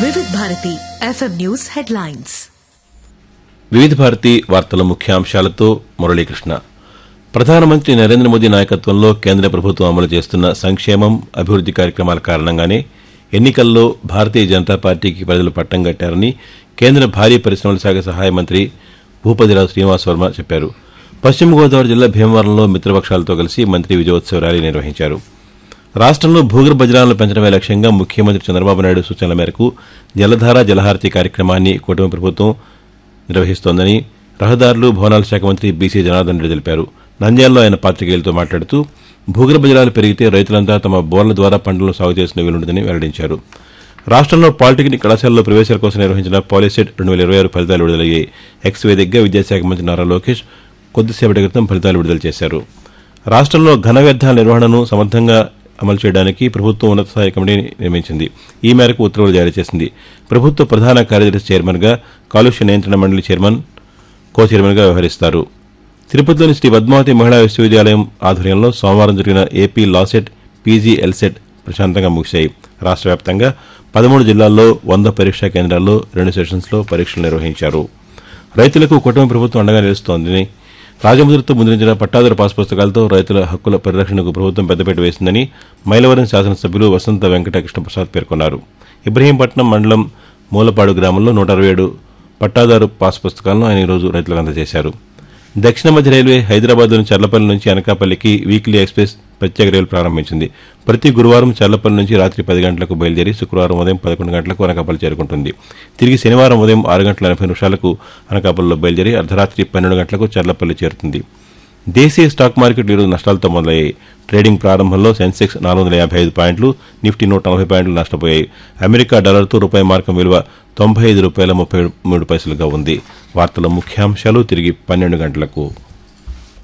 వివిధ Bharati FM news headlines వివిధ భారతి వార్తల ముఖ్యాంశాలతో మురళీకృష్ణ ప్రధానమంత్రి నరేంద్ర మోదీ నాయకత్వంలో కేంద్ర ప్రభుత్వం అమలు చేస్తున్న సంక్షేమం అభివృద్ది కార్యక్రమాల కారణంగానే ఎన్నికల్లో భారతీయ జనతా పార్టీకి ప్రజలు పట్టం కట్టారని కేంద్ర భారీ పరిశ్రమల శాఖ సహాయ మంత్రి భూపతిరావు శ్రీనివాస్ వర్మ చెప్పారు పశ్చిమ గోదావరి జిల్లా భీమవరంలో మిత్రపక్షాలతో కలిసి మంత్రి విజయోత్సవ ర్యాలీ నిర్వహించారు రాష్ట్రంలో భూగర్భ జలాలను పెంచడమే లక్ష్యంగా ముఖ్యమంత్రి చంద్రబాబు నాయుడు సూచనల మేరకు జలధార జలహారతి కార్యక్రమాన్ని కూటమి ప్రభుత్వం నిర్వహిస్తోందని రహదారులు భవనాల శాఖ మంత్రి బీసీ జనార్దన్ రెడ్డి తెలిపారు నంద్యాలలో ఆయన పాతికేయులతో మాట్లాడుతూ భూగర్భ జలాలు పెరిగితే రైతులంతా తమ బోర్ల ద్వారా పంటలను సాగు చేసిన వీలుంటుందని వెల్లడించారు రాష్ట్రంలో పాలిటెక్నిక్ కళాశాలలో ప్రవేశాల కోసం నిర్వహించిన పాలిసెట్ రెండు వేల ఇరవై ఆరు ఫలితాలు విడుదలయ్యాయి ఎక్స్ వేదికగా విద్యాశాఖ మంత్రి నారా లోకేష్ కొద్దిసేపటి క్రితం ఫలితాలు విడుదల చేశారు రాష్ట్రంలో ఘన వ్యర్థాల నిర్వహణను సమర్థంగా అమలు చేయడానికి ప్రభుత్వం ఉన్నత స్థాయి కమిటీని నియమించింది ఈ మేరకు ఉత్తర్వులు జారీ చేసింది ప్రభుత్వ ప్రధాన కార్యదర్శి చైర్మన్గా కాలుష్య నియంత్రణ మండలి చైర్మన్ కో చైర్మన్గా వ్యవహరిస్తారు తిరుపతిలోని శ్రీ పద్మావతి మహిళా విశ్వవిద్యాలయం ఆధ్వర్యంలో సోమవారం జరిగిన ఏపీ లాసెట్ పీజీ ఎల్సెట్ ప్రశాంతంగా ముగిశాయి రాష్ట్ర వ్యాప్తంగా పదమూడు జిల్లాల్లో వంద పరీక్షా కేంద్రాల్లో రెండు సెషన్స్లో పరీక్షలు నిర్వహించారు రైతులకు కుటుంబ ప్రభుత్వం అండగా నిలుస్తోందని రాజముద్రతో ముద్రించిన పట్టాదారు పాస్ పుస్తకాలతో రైతుల హక్కుల పరిరక్షణకు ప్రభుత్వం పెద్దపీట వేసిందని మైలవరం శాసనసభ్యులు వసంత వెంకట కృష్ణప్రసాద్ పేర్కొన్నారు ఇబ్రహీంపట్నం మండలం మూలపాడు గ్రామంలో నూట అరవై ఏడు పట్టాదారు పాస్ పుస్తకాలను ఆయన ఈరోజు రైతులకు అందజేశారు దక్షిణ మధ్య రైల్వే హైదరాబాద్లోని చర్లపల్లి నుంచి అనకాపల్లికి వీక్లీ ఎక్స్ప్రెస్ ప్రత్యేక రైలు ప్రారంభించింది ప్రతి గురువారం చర్లపల్లి నుంచి రాత్రి పది గంటలకు బయలుదేరి శుక్రవారం ఉదయం పదకొండు గంటలకు అనకాపల్లి చేరుకుంటుంది తిరిగి శనివారం ఉదయం ఆరు గంటల ఎనభై నిమిషాలకు అనకాపల్లిలో బయలుదేరి అర్ధరాత్రి పన్నెండు గంటలకు చర్లపల్లి చేరుతుంది దేశీయ స్టాక్ మార్కెట్లు ఈరోజు నష్టాలతో మొదలయ్యాయి ట్రేడింగ్ ప్రారంభంలో సెన్సెక్స్ నాలుగు వందల యాభై ఐదు పాయింట్లు నిఫ్టీ నూట నలభై పాయింట్లు నష్టపోయాయి అమెరికా డాలర్తో రూపాయి మార్కం విలువ తొంభై ఐదు రూపాయల ముప్పై మూడు పైసలుగా ఉంది వార్తల ముఖ్యాంశాలు తిరిగి పన్నెండు గంటలకు